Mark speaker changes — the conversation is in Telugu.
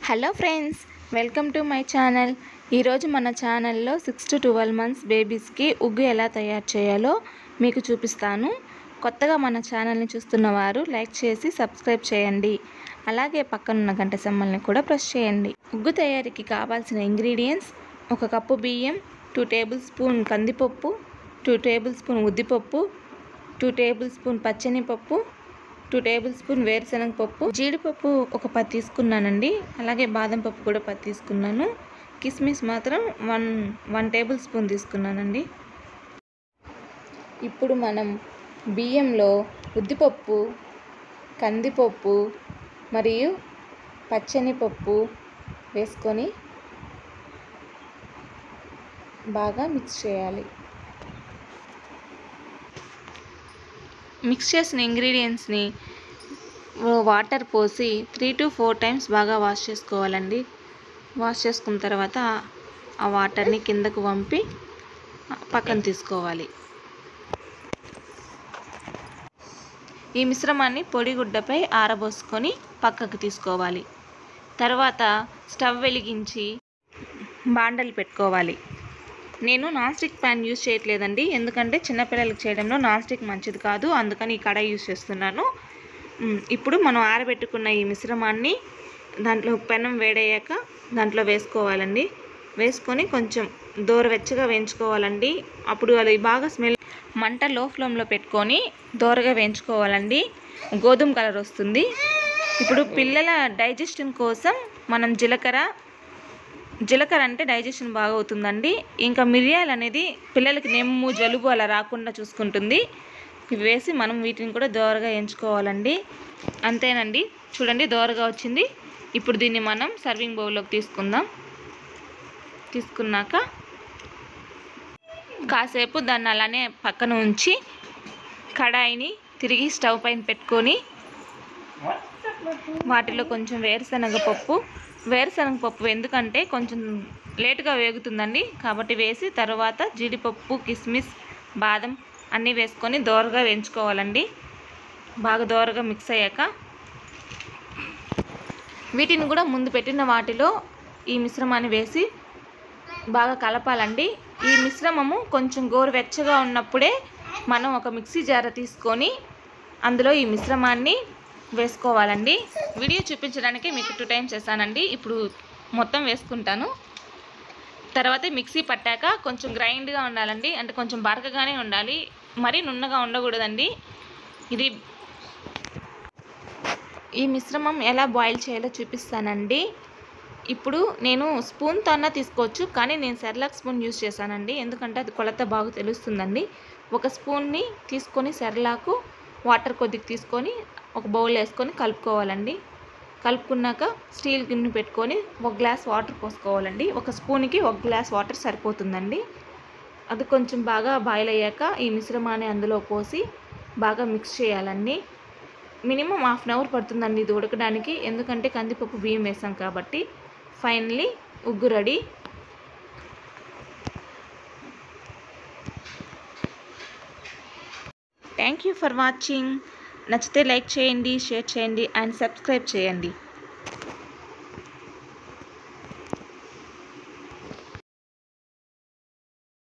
Speaker 1: hello friends welcome to my channel ఈరోజు మన ఛానల్లో సిక్స్ టు ట్వెల్వ్ మంత్స్ బేబీస్కి ఉగ్గు ఎలా తయారు చేయాలో మీకు చూపిస్తాను కొత్తగా మన ఛానల్ని చూస్తున్న వారు లైక్ చేసి సబ్స్క్రైబ్ చేయండి అలాగే పక్కనున్న గంట సమ్మల్ని కూడా ప్రెస్ చేయండి ఉగ్గు తయారీకి కావాల్సిన ఇంగ్రీడియంట్స్ ఒక కప్పు బియ్యం టూ టేబుల్ స్పూన్ కందిపప్పు టూ టేబుల్ స్పూన్ ఉద్దిపప్పు టూ టేబుల్ స్పూన్ పచ్చనిపప్పు టూ టేబుల్ స్పూన్ వేరుశనగ పప్పు జీడిపప్పు ఒక పది తీసుకున్నానండి అలాగే బాదం పప్పు కూడా పది తీసుకున్నాను కిస్మిస్ మాత్రం వన్ వన్ టేబుల్ స్పూన్ తీసుకున్నానండి ఇప్పుడు మనం బియ్యంలో ఉద్దిపప్పు కందిపప్పు మరియు పచ్చనిపప్పు వేసుకొని బాగా మిక్స్ చేయాలి మిక్స్ చేసిన ఇంగ్రీడియంట్స్ని వాటర్ పోసి త్రీ టు ఫోర్ టైమ్స్ బాగా వాష్ చేసుకోవాలండి వాష్ చేసుకున్న తర్వాత ఆ వాటర్ని కిందకు వంపి పక్కన తీసుకోవాలి ఈ మిశ్రమాన్ని పొడిగుడ్డపై ఆరబోసుకొని పక్కకు తీసుకోవాలి తర్వాత స్టవ్ వెలిగించి బాండలు పెట్టుకోవాలి నేను నాన్ స్టిక్ ప్యాన్ యూస్ చేయట్లేదండి ఎందుకంటే చిన్నపిల్లలకి చేయడంలో నాన్ స్టిక్ మంచిది కాదు అందుకని ఈ కడాయి యూస్ చేస్తున్నాను మ్, ఇప్పుడు మనం ఆరబెట్టుకున్న ఈ మిశ్రమాన్ని దాంట్లో పెనం వేడయ్యాక దాంట్లో వేసుకోవాలండి వేసుకొని కొంచెం దోరవెచ్చగా వేయించుకోవాలండి అప్పుడు అది బాగా స్మెల్ మంట లో ఫ్లేమ్లో పెట్టుకొని దోరగా వేయించుకోవాలండి గోధుమ కలర్ వస్తుంది ఇప్పుడు పిల్లల డైజెషన్ కోసం మనం జీలకర్ర జీలకర్ర అంటే డైజెషన్ బాగా అవుతుందండి ఇంకా మిరియాలు అనేది పిల్లలకి నెమ్ము జలుబు అలా రాకుండా చూసుకుంటుంది ఇవి వేసి మనం వీటిని కూడా దోరగా ఎంచుకోవాలండి అంతేనండి చూడండి దోరగా వచ్చింది ఇప్పుడు దీన్ని మనం సర్వింగ్ బౌల్లోకి తీసుకుందాం తీసుకున్నాక కాసేపు దాన్ని అలానే పక్కన ఉంచి కడాయిని తిరిగి స్టవ్ పైన పెట్టుకొని వాటిలో కొంచెం వేరుశనగ పప్పు వేరుశనగ పప్పు ఎందుకంటే కొంచెం లేటుగా వేగుతుందండి కాబట్టి వేసి తర్వాత జీడిపప్పు కిస్మిస్ బాదం అన్నీ వేసుకొని దోరగా వేయించుకోవాలండి బాగా దోరగా మిక్స్ అయ్యాక వీటిని కూడా ముందు పెట్టిన వాటిలో ఈ మిశ్రమాన్ని వేసి బాగా కలపాలండి ఈ మిశ్రమము కొంచెం గోరువెచ్చగా ఉన్నప్పుడే మనం ఒక మిక్సీ జార తీసుకొని అందులో ఈ మిశ్రమాన్ని వేసుకోవాలండి వీడియో చూపించడానికి మీకు టూ టైమ్స్ చేశానండి ఇప్పుడు మొత్తం వేసుకుంటాను తర్వాత మిక్సీ పట్టాక కొంచెం గ్రైండ్గా ఉండాలండి అంటే కొంచెం బరకగానే ఉండాలి మరీ నున్నగా ఉండకూడదండి ఇది ఈ మిశ్రమం ఎలా బాయిల్ చేయాలో చూపిస్తానండి ఇప్పుడు నేను స్పూన్తో అన్నా తీసుకోవచ్చు కానీ నేను సెర్లాక్ స్పూన్ యూస్ చేశానండి ఎందుకంటే అది కొలత బాగా తెలుస్తుందండి ఒక స్పూన్ని తీసుకొని సెర్లాకు వాటర్ కొద్దిగా తీసుకొని ఒక బౌల్ వేసుకొని కలుపుకోవాలండి కలుపుకున్నాక స్టీల్ గిన్నె పెట్టుకొని ఒక గ్లాస్ వాటర్ పోసుకోవాలండి ఒక స్పూన్కి ఒక గ్లాస్ వాటర్ సరిపోతుందండి అది కొంచెం బాగా బాయిల్ అయ్యాక ఈ మిశ్రమాన్ని అందులో పోసి బాగా మిక్స్ చేయాలండి మినిమం హాఫ్ అన్ అవర్ పడుతుందండి ఇది ఉడకడానికి ఎందుకంటే కందిపప్పు బియ్యం వేసాం కాబట్టి ఫైనలీ ఉగ్గు ready thank you for watching నచ్చితే లైక్ చేయండి షేర్ చేయండి అండ్ సబ్స్క్రైబ్ చేయండి